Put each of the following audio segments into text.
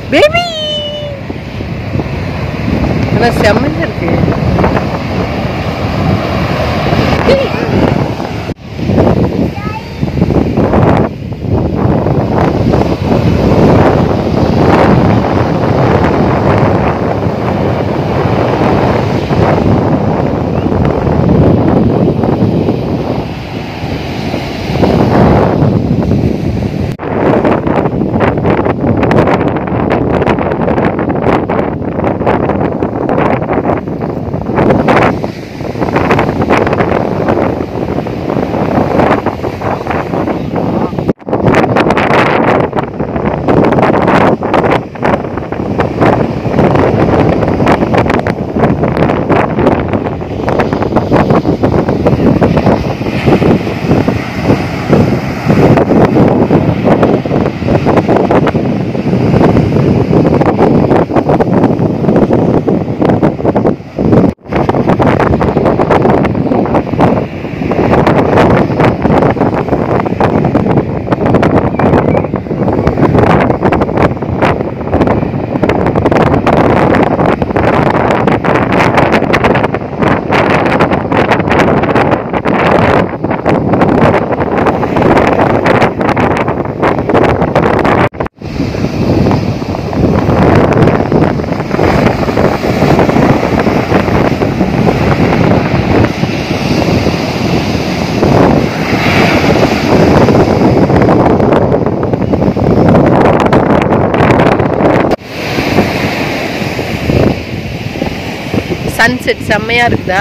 baby ஆனா செம்மையா இருக்கு சன்செட் செம்மையா இருக்குதா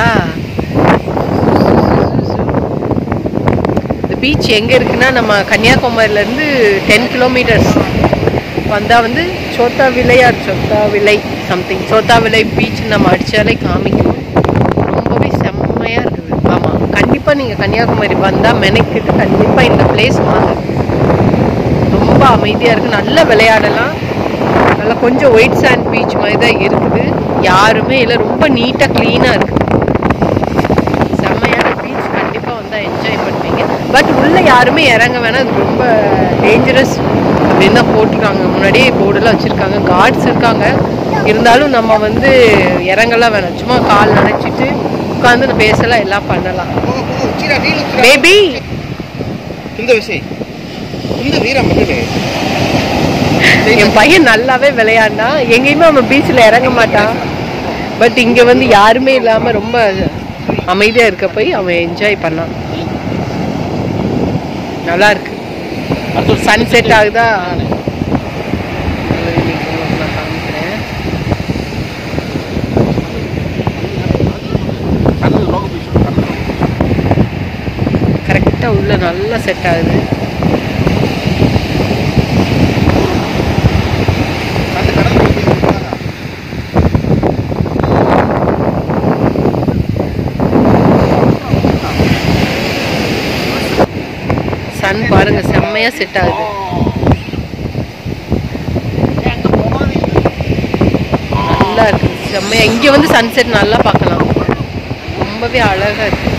இந்த பீச் எங்க இருக்குன்னா நம்ம கன்னியாகுமரியில இருந்து டென் கிலோமீட்டர்ஸ் வந்தா வந்து சோத்தா வில்லையார் சோத்தா விலை சம்திங் சோத்தா விலை பீச் நம்ம அடிச்சாலே காமிக்கும் ரொம்பவே செம்மையா இருக்குது ஆமா கண்டிப்பா நீங்க கன்னியாகுமரி வந்தா மெனக்கிட்டு கண்டிப்பா இந்த பிளேஸ் வாங்க ரொம்ப அமைதியா இருக்கு நல்லா விளையாடலாம் நல்லா கொஞ்சம் ஒயிட் சாண்ட் பீச் மாதிரி தான் இருக்குது யாருமே இல்லை ரொம்ப நீட்டாக க்ளீனாக இருக்குது செம்மையான பீச் கண்டிப்பாக வந்தால் என்ஜாய் பண்ணுவீங்க பட் உள்ளே யாருமே இறங்க வேணாம் அது ரொம்ப டேஞ்சரஸ் அப்படின்னு தான் போட்டிருக்காங்க முன்னாடியே போர்டெல்லாம் வச்சுருக்காங்க கார்ட்ஸ் இருக்காங்க இருந்தாலும் நம்ம வந்து இறங்கலாம் வேணாம் சும்மா கால் நினைச்சிட்டு உட்காந்து பேசலாம் எல்லாம் பண்ணலாம் பேபி இந்த விஷயம் இந்த வீரம் மட்டும் என் பையன் நல்லாவே விளையாடினான் எங்கேயுமே அவன் பீச்சில் இறங்க மாட்டான் பட் இங்கே வந்து யாருமே இல்லாமல் ரொம்ப அமைதியாக இருக்க போய் அவன் என்ஜாய் பண்ணான் நல்லா இருக்கு சன் செட் ஆகுதா இன்னைக்கு உங்களுக்கு நான் காமிக்கிறேன் கரெக்டாக உள்ள நல்லா செட் ஆகுது அந்த கடல் சன் பாருங்க செம்மையா செட் ஆகுது நல்லா இருக்கு செம்மையா இங்க வந்து சன்செட் நல்லா பார்க்கலாம் ரொம்பவே அழகா இருக்கு